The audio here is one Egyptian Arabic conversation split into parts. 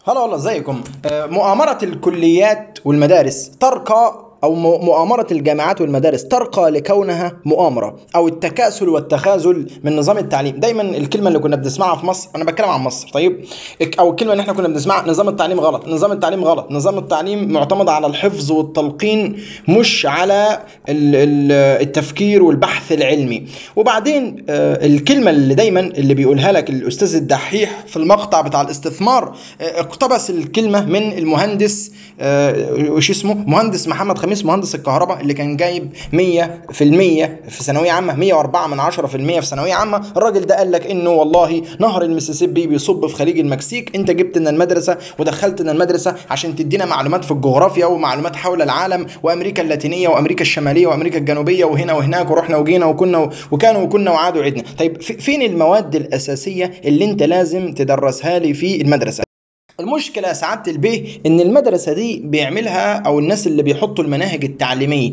هلا والله ازيكم آه، مؤامرة الكليات والمدارس ترقى أو م- مؤامرة الجامعات والمدارس ترقى لكونها مؤامرة أو التكاسل والتخاذل من نظام التعليم دايما الكلمة اللي كنا بنسمعها في مصر أنا بتكلم عن مصر طيب الك- أو الكلمة اللي احنا كنا بنسمعها نظام التعليم غلط نظام التعليم غلط نظام التعليم معتمد على الحفظ والتلقين مش على ال- ال- التفكير والبحث العلمي وبعدين آه، الكلمة اللي دايما اللي بيقولها لك الأستاذ الدحيح في المقطع بتاع الاستثمار آه، اقتبس الكلمة من المهندس آه، وش اسمه مهندس محمد خميس مهندس الكهرباء اللي كان جايب 100% في ثانوية عامة 104 من 10% في ثانوية عامة الراجل ده قال لك انه والله نهر المسيسيبي بيصب في خليج المكسيك انت جبت لنا المدرسة ودخلت لنا المدرسة عشان تدينا معلومات في الجغرافيا ومعلومات حول العالم وامريكا اللاتينية وامريكا الشمالية وامريكا الجنوبية وهنا وهناك ورحنا وجينا وكنا وكانوا وكنا وعاد وعدنا طيب في- فين المواد الأساسية اللي انت لازم تدرسها لي في المدرسة المشكلة يا سعادة البيه إن المدرسة دي بيعملها أو الناس اللي بيحطوا المناهج التعليمية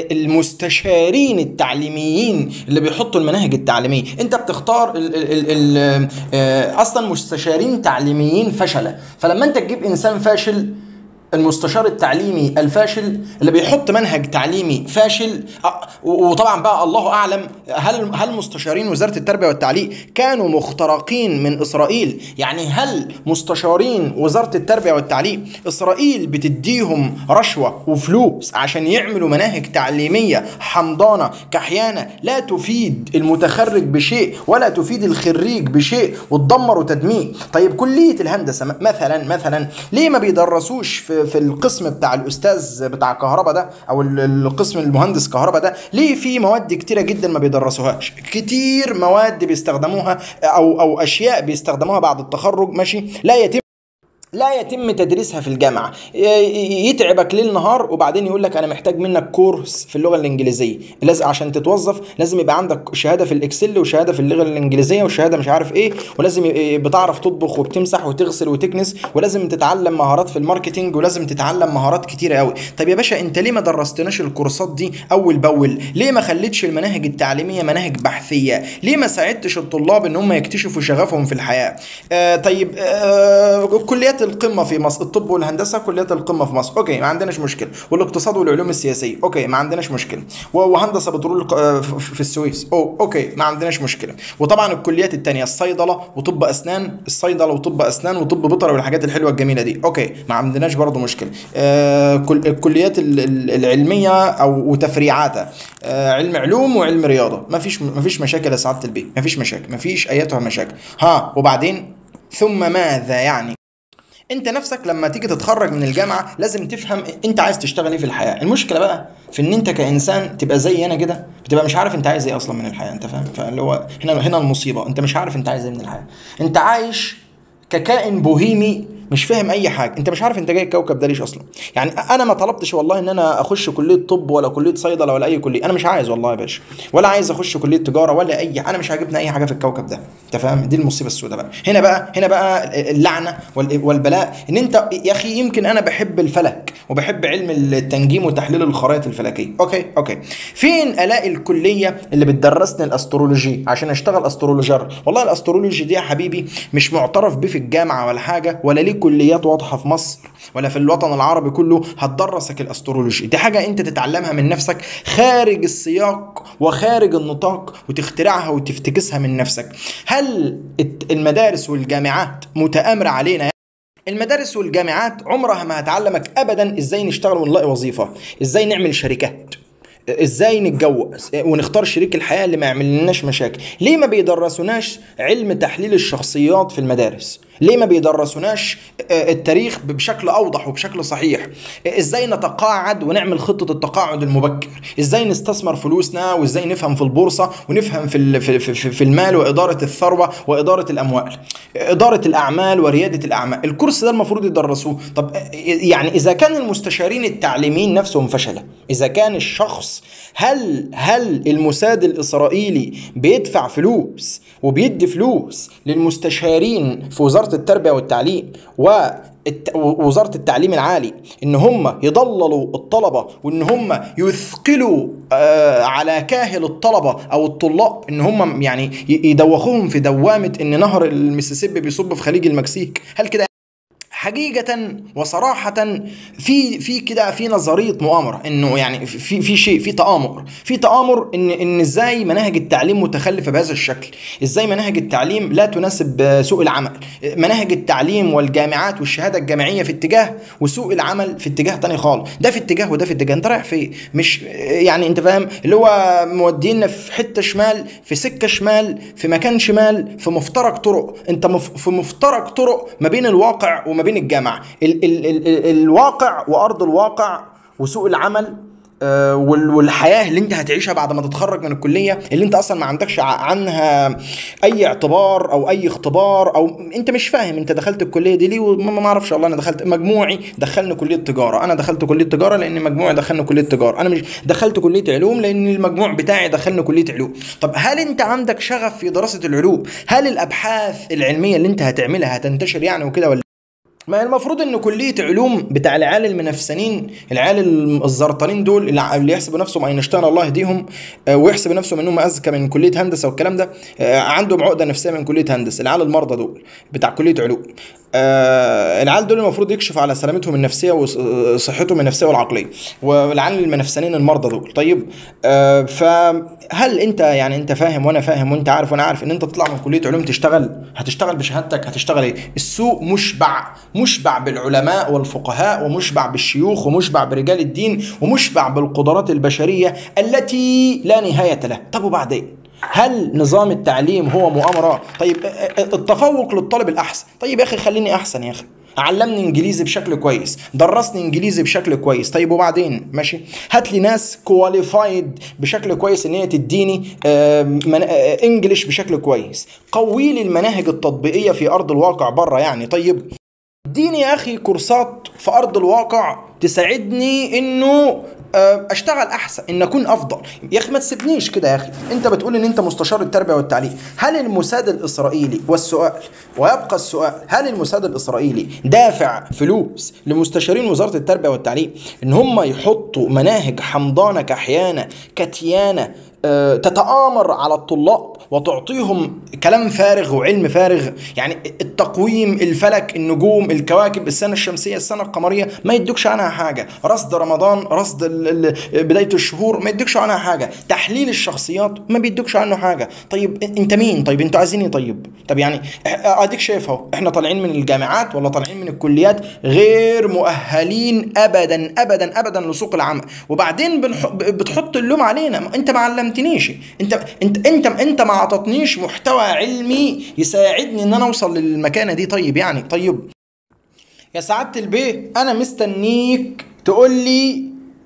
المستشارين التعليميين اللي بيحطوا المناهج التعليمية أنت بتختار ال ال ال ال أصلا مستشارين تعليميين فشلة فلما أنت تجيب إنسان فاشل المستشار التعليمي الفاشل اللي بيحط منهج تعليمي فاشل أه، وطبعا بقى الله اعلم هل هل مستشارين وزاره التربيه والتعليم كانوا مخترقين من اسرائيل يعني هل مستشارين وزاره التربيه والتعليم اسرائيل بتديهم رشوه وفلوس عشان يعملوا مناهج تعليميه حمضانه كحيانه لا تفيد المتخرج بشيء ولا تفيد الخريج بشيء وتدمر وتدمير طيب كليه الهندسه م- مثلا مثلا ليه ما بيدرسوش في, في القسم بتاع الاستاذ بتاع كهرباء ده او ال- القسم المهندس كهرباء ده ليه في مواد كتيره جدا ما بيدرسوهاش كتير مواد بيستخدموها او او اشياء بيستخدموها بعد التخرج ماشي لا يتم لا يتم تدريسها في الجامعة ي- ي- يتعبك ليل نهار وبعدين يقول لك أنا محتاج منك كورس في اللغة الإنجليزية لازم عشان تتوظف لازم يبقى عندك شهادة في الإكسل وشهادة في اللغة الإنجليزية وشهادة مش عارف إيه ولازم ي- بتعرف تطبخ وبتمسح وتغسل وتكنس ولازم تتعلم مهارات في الماركتينج ولازم تتعلم مهارات كتيرة قوي طيب يا باشا أنت ليه ما درستناش الكورسات دي أول بأول ليه ما خليتش المناهج التعليمية مناهج بحثية ليه ما ساعدتش الطلاب إن هم يكتشفوا شغفهم في الحياة آه طيب آه كليات القمه في مصر الطب والهندسه كليات القمه في مصر اوكي ما عندناش مشكله والاقتصاد والعلوم السياسيه اوكي ما عندناش مشكله و- وهندسه بترول ق- آه، في في السويس أو اوكي ما عندناش مشكله وطبعا الكليات التانية الصيدله وطب اسنان الصيدله وطب اسنان وطب بيطري والحاجات الحلوه الجميله دي اوكي ما عندناش برضو مشكله آه كل الكليات ال- ال- العلميه او وتفريعاتها آه علم علوم وعلم رياضه ما فيش ما فيش مشاكل يا سعاده البيت ما فيش مشاكل ما فيش ايتها مشاكل ها وبعدين ثم ماذا يعني انت نفسك لما تيجي تتخرج من الجامعه لازم تفهم انت عايز تشتغل ايه في الحياه المشكله بقى في ان انت كانسان تبقى زي انا كده بتبقى مش عارف انت عايز ايه اصلا من الحياه انت فاهم فاللي هو هنا هنا المصيبه انت مش عارف انت عايز ايه من الحياه انت عايش ككائن بوهيمي مش فاهم اي حاجه انت مش عارف انت جاي الكوكب ده ليش اصلا يعني انا ما طلبتش والله ان انا اخش كليه طب ولا كليه صيدله ولا اي كليه انا مش عايز والله يا باشا ولا عايز اخش كليه تجاره ولا اي انا مش عاجبني اي حاجه في الكوكب ده انت فاهم دي المصيبه السوداء بقى هنا بقى هنا بقى اللعنه وال- والبلاء ان انت يا اخي يمكن انا بحب الفلك وبحب علم التنجيم وتحليل الخرائط الفلكيه اوكي اوكي فين الاقي الكليه اللي بتدرسني الاسترولوجي عشان اشتغل استرولوجر والله الاسترولوجي دي يا حبيبي مش معترف بيه في الجامعه ولا حاجه ولا ليه كليات واضحه في مصر ولا في الوطن العربي كله هتدرسك الاسترولوجي دي حاجه انت تتعلمها من نفسك خارج السياق وخارج النطاق وتخترعها وتفتكسها من نفسك هل الت- المدارس والجامعات متآمرة علينا المدارس والجامعات عمرها ما هتعلمك ابدا ازاي نشتغل ونلاقي وظيفه ازاي نعمل شركات ازاي نتجوز ونختار شريك الحياه اللي ما يعملناش مشاكل ليه ما بيدرسوناش علم تحليل الشخصيات في المدارس ليه ما بيدرسوناش آه، التاريخ بشكل اوضح وبشكل صحيح آه، ازاي نتقاعد ونعمل خطه التقاعد المبكر ازاي نستثمر فلوسنا وازاي نفهم في البورصه ونفهم في ال- في في, في, في المال واداره الثروه واداره الاموال اداره الاعمال ورياده الاعمال الكورس ده المفروض يدرسوه طب آه، يعني اذا كان المستشارين التعليميين نفسهم فشله اذا كان الشخص هل هل الموساد الاسرائيلي بيدفع فلوس وبيدي فلوس للمستشارين في وزاره التربيه والتعليم و الت- وزاره التعليم العالي ان هم يضللوا الطلبه وان هم يثقلوا آه، على كاهل الطلبه او الطلاب ان هم يعني ي- يدوخوهم في دوامه ان نهر المسيسيبي بيصب في خليج المكسيك هل كده حقيقة وصراحة في في كده في نظرية مؤامرة انه يعني في في شيء في تآمر في تآمر ان ان ازاي مناهج التعليم متخلفة بهذا الشكل ازاي مناهج التعليم لا تناسب سوق العمل مناهج التعليم والجامعات والشهادة الجامعية في اتجاه وسوق العمل في اتجاه تاني خالص ده في اتجاه وده في اتجاه انت رايح فين مش يعني انت فاهم اللي هو مودينا في حتة شمال في سكة شمال في مكان شمال في مفترق طرق انت مف في مفترق طرق ما بين الواقع وما بين الجامعة ال ال ال ال الواقع وارض الواقع وسوق العمل آه، وال- والحياه اللي انت هتعيشها بعد ما تتخرج من الكليه اللي انت اصلا ما عندكش ع- عنها اي اعتبار او اي اختبار او انت مش فاهم انت دخلت الكليه دي ليه وما ما اعرفش والله انا دخلت مجموعي دخلني كليه تجاره انا دخلت كليه تجاره لان مجموعي دخلني كليه تجاره انا مش دخلت كليه علوم لان المجموع بتاعي دخلني كليه علوم طب هل انت عندك شغف في دراسه العلوم هل الابحاث العلميه اللي انت هتعملها هتنتشر يعني وكده ولا ما المفروض ان كليه علوم بتاع العيال المنافسين العيال الزرطانين دول اللي اللي يحسبوا نفسهم اينشتاين الله يهديهم آه، ويحسب نفسهم انهم اذكى من كليه هندسه والكلام ده آه، عندهم عقده نفسيه من كليه هندسه العيال المرضى دول بتاع كليه علوم آه، العيال دول المفروض يكشف على سلامتهم النفسيه وصحتهم النفسيه والعقليه والعيال المنافسين المرضى دول طيب آه، فهل انت يعني انت فاهم وانا فاهم وانت عارف وانا عارف ان انت تطلع من كليه علوم تشتغل هتشتغل بشهادتك هتشتغل ايه السوق مشبع مشبع بالعلماء والفقهاء ومشبع بالشيوخ ومشبع برجال الدين ومشبع بالقدرات البشريه التي لا نهايه لها طب وبعدين هل نظام التعليم هو مؤامرة؟ طيب التفوق للطالب الأحسن، طيب يا أخي خليني أحسن يا أخي. علمني انجليزي بشكل كويس درسني انجليزي بشكل كويس طيب وبعدين ماشي هات لي ناس كواليفايد بشكل كويس ان هي تديني آه، من- آه، انجليش بشكل كويس قوي لي المناهج التطبيقيه في ارض الواقع بره يعني طيب اديني يا اخي كورسات في ارض الواقع تساعدني انه آه، اشتغل احسن ان اكون افضل يا اخي ما تسيبنيش كده يا اخي انت بتقول ان انت مستشار التربيه والتعليم هل الموساد الاسرائيلي والسؤال ويبقى السؤال هل الموساد الاسرائيلي دافع فلوس لمستشارين وزاره التربيه والتعليم ان هم يحطوا مناهج حمضانه كحيانه كتيانه آه، تتآمر على الطلاب وتعطيهم كلام فارغ وعلم فارغ يعني التقويم الفلك النجوم الكواكب السنة الشمسية السنة القمرية ما يدوكش عنها حاجة رصد رمضان رصد ال- ال- بداية الشهور ما يدوكش عنها حاجة تحليل الشخصيات ما بيدوكش عنه حاجة طيب انت مين طيب انتوا عايزين ايه طيب طب يعني اه- اديك شايف اهو احنا طالعين من الجامعات ولا طالعين من الكليات غير مؤهلين ابدا ابدا ابدا لسوق العمل وبعدين بنح... بتحط اللوم علينا ما انت ما علمتنيش انت انت انت انت ما اعطتنيش محتوى علمي يساعدني ان انا اوصل للمكانه دي طيب يعني طيب يا سعاده البيه انا مستنيك تقول لي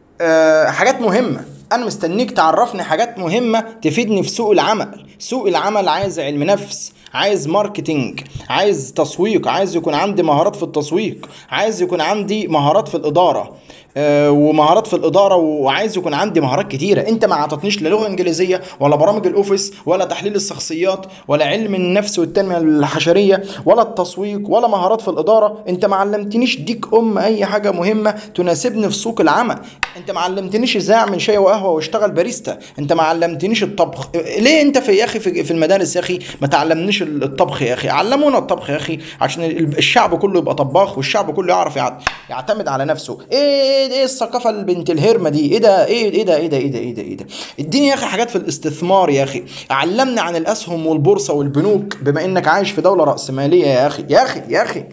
آه حاجات مهمه انا مستنيك تعرفني حاجات مهمه تفيدني في سوق العمل سوق العمل عايز علم نفس عايز ماركتينج عايز تسويق عايز يكون عندي مهارات في التسويق عايز يكون عندي مهارات في الاداره آه، ومهارات في الاداره وعايز يكون عندي مهارات كتيره انت ما اعطتنيش لا لغه انجليزيه ولا برامج الاوفيس ولا تحليل الشخصيات ولا علم النفس والتنميه الحشريه ولا التسويق ولا مهارات في الاداره انت ما علمتنيش ديك ام اي حاجه مهمه تناسبني في سوق العمل انت ما علمتنيش ازاي اعمل شاي وقهوه واشتغل باريستا انت ما علمتنيش الطبخ ليه انت في يا اخي في في المدارس يا اخي ما تعلمنيش الطبخ يا اخي علمونا الطبخ يا اخي عشان الشعب كله يبقى طباخ والشعب كله يعرف يع- يعتمد على نفسه ايه ايه الثقافه البنت الهرمه دي ايه ده ايه ايه ده ايه ده ايه ده ايه ده ايه ده اديني يا اخي حاجات في الاستثمار يا اخي علمني عن الاسهم والبورصه والبنوك بما انك عايش في دوله راسماليه يا اخي يا اخي يا اخي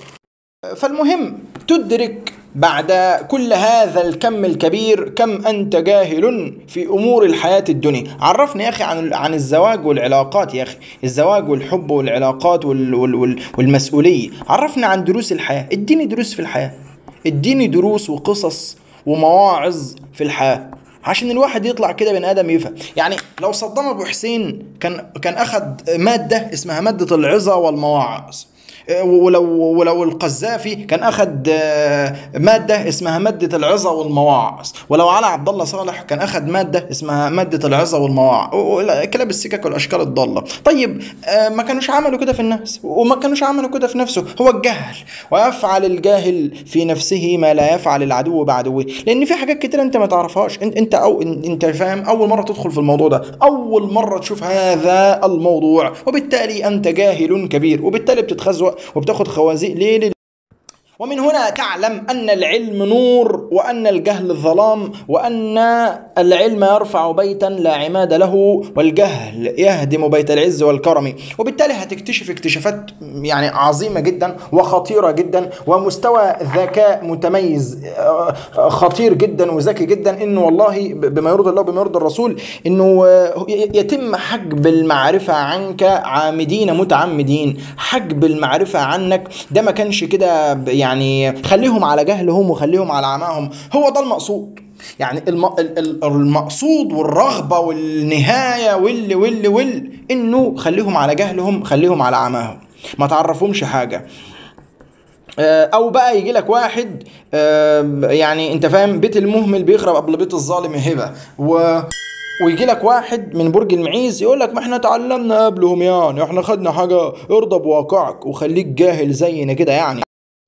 فالمهم تدرك بعد كل هذا الكم الكبير كم انت جاهل في امور الحياه الدنيا عرفني يا اخي عن عن الزواج والعلاقات يا اخي الزواج والحب والعلاقات وال وال وال والمسؤوليه عرفني عن دروس الحياه اديني دروس في الحياه اديني دروس وقصص ومواعظ في الحياه عشان الواحد يطلع كده بني ادم يفهم يعني لو صدام ابو حسين كان كان اخد ماده اسمها ماده العظه والمواعظ ولو ولو القذافي كان اخد آه، ماده اسمها ماده العظه والمواعظ ولو على عبد الله صالح كان اخد ماده اسمها ماده العظه والمواعظ و- كلاب السكك والاشكال الضاله طيب آه، ما كانوش عملوا كده في الناس وما كانوش عملوا كده في نفسه هو الجهل ويفعل الجاهل في نفسه ما لا يفعل العدو بعدوه لان في حاجات كتير انت ما تعرفهاش انت انت او انت فاهم اول مره تدخل في الموضوع ده اول مره تشوف هذا الموضوع وبالتالي انت جاهل كبير وبالتالي بتتخزوق وبتاخد خوازيق ليه ومن هنا تعلم أن العلم نور وأن الجهل ظلام وأن العلم يرفع بيتا لا عماد له والجهل يهدم بيت العز والكرم وبالتالي هتكتشف اكتشافات يعني عظيمة جدا وخطيرة جدا ومستوى ذكاء متميز آه، خطير جدا وذكي جدا انه والله بما يرضي الله وبما يرضي الرسول انه آه، يتم حجب المعرفة عنك عامدين متعمدين حجب المعرفة عنك ده ما كانش كده ب- يعني خليهم على جهلهم وخليهم على عماهم هو ده المقصود يعني الم... ال- ال- المقصود والرغبة والنهاية واللي واللي واللي انه خليهم على جهلهم خليهم على عماهم ما تعرفهمش حاجة آه، او بقى يجي لك واحد آه، يعني انت فاهم بيت المهمل بيخرب قبل بيت الظالم هبه و ويجي لك واحد من برج المعيز يقول لك ما احنا اتعلمنا قبلهم يعني احنا خدنا حاجه ارضى بواقعك وخليك جاهل زينا كده يعني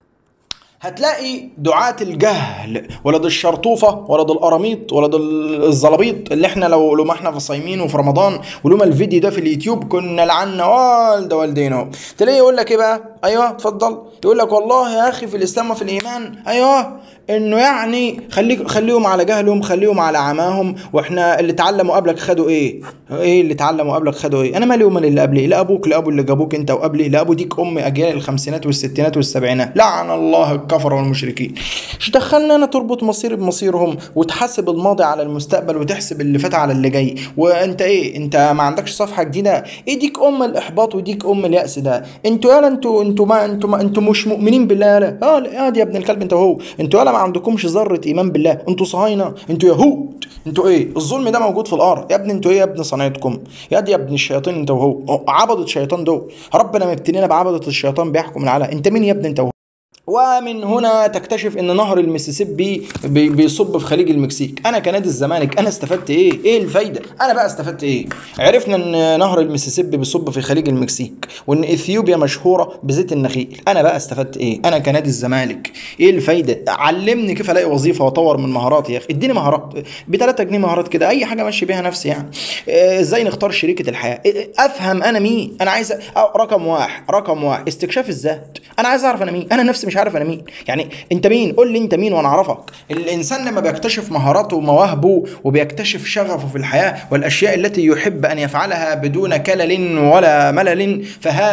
هتلاقي دعاة الجهل ولد الشرطوفة ولد القراميط ولد ال- الزلابيط اللي احنا لو لو ما احنا في صايمين وفي رمضان ولما الفيديو ده في اليوتيوب كنا لعنا والده والدينا اهو تلاقيه يقول لك ايه بقى ايوه اتفضل يقول لك والله يا اخي في الاسلام وفي الايمان ايوه انه يعني خليك خليهم على جهلهم خليهم على عماهم واحنا اللي اتعلموا قبلك خدوا ايه ايه اللي اتعلموا قبلك خدوا ايه انا مالي ومال اللي قبلي لا ابوك لا ابو اللي جابوك انت وقبلي لا ابو ديك ام اجيال الخمسينات والستينات والسبعينات لعن الله الكفر والمشركين ايش دخلنا انا تربط مصيري بمصيرهم وتحاسب الماضي على المستقبل وتحسب اللي فات على اللي جاي وانت ايه انت ما عندكش صفحه جديده ايه ديك ام الاحباط وديك ام الياس ده انتوا يالا انتوا انتوا ما انتوا ما انتوا مش مؤمنين بالله يالا اه لا، اه يا ابن الكلب انت وهو انتوا يالا ما عندكمش ذره ايمان بالله انتوا صهاينه انتوا يهود انتوا ايه الظلم ده موجود في الارض يا ابني انتوا ايه يا ابن صنايعكم يا دي يا ابن الشياطين انت وهو عبدة شيطان دول ربنا مبتلينا بعبدة الشيطان بيحكم العالم انت مين يا ابني انت وهو ومن هنا تكتشف ان نهر المسيسيبي بي- بيصب في خليج المكسيك انا كنادي الزمالك انا استفدت ايه ايه الفايده انا بقى استفدت ايه عرفنا ان نهر المسيسيبي بيصب في خليج المكسيك وان اثيوبيا مشهوره بزيت النخيل انا بقى استفدت ايه انا كنادي الزمالك ايه الفايده علمني كيف الاقي وظيفه واطور من مهاراتي يا اخي اديني مهارات ب 3 جنيه مهارات كده اي حاجه امشي بيها نفسي يعني آه، ازاي نختار شريكه الحياه إيه، افهم انا مين انا عايز أ- أو رقم واحد رقم واحد استكشاف الذات انا عايز اعرف انا مين انا نفسي مش عارف انا مين يعني انت مين قول لي انت مين وانا اعرفك الانسان لما بيكتشف مهاراته ومواهبه وبيكتشف شغفه في الحياه والاشياء التي يحب ان يفعلها بدون كلل ولا ملل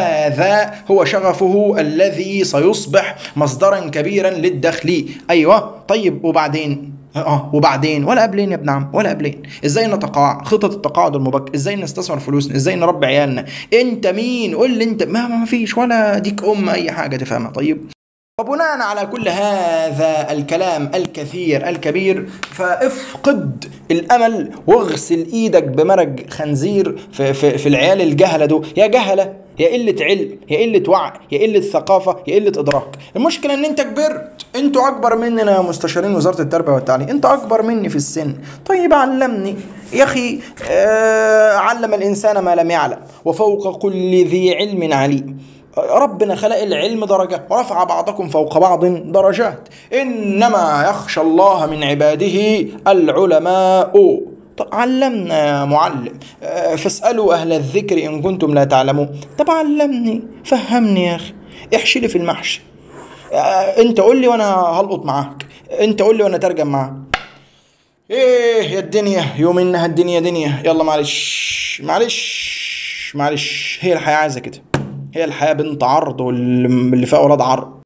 فهذا هو شغفه الذي سيصبح مصدرا كبيرا للدخل ايوه طيب وبعدين اه وبعدين ولا قبلين يا ابن عم ولا قبلين ازاي نتقاعد خطط التقاعد المبكر ازاي نستثمر فلوسنا ازاي نربي عيالنا انت مين قول لي انت ما ما فيش ولا ديك ام اي حاجه تفهمها طيب وبناء على كل هذا الكلام الكثير الكبير فافقد الامل واغسل ايدك بمرج خنزير في, في, في العيال الجهله دول يا جهله يا قله علم يا قله وعي يا قله ثقافه يا قله ادراك المشكله ان انت كبرت انتوا اكبر مننا يا مستشارين وزاره التربيه والتعليم انت اكبر مني في السن طيب علمني يا اخي آه علم الانسان ما لم يعلم وفوق كل ذي علم عليم ربنا خلق العلم درجة ورفع بعضكم فوق بعض درجات إنما يخشى الله من عباده العلماء طب علمنا يا معلم آه، فاسألوا أهل الذكر إن كنتم لا تعلمون طب علمني فهمني يا أخي احشي لي في المحشي آه، انت قول لي وانا هلقط معاك انت قول لي وانا ترجم معاك ايه يا الدنيا يوم انها الدنيا دنيا يلا معلش معلش معلش هي الحياة عايزة كده هي الحياة بنت عرض واللي فيها أولاد عرض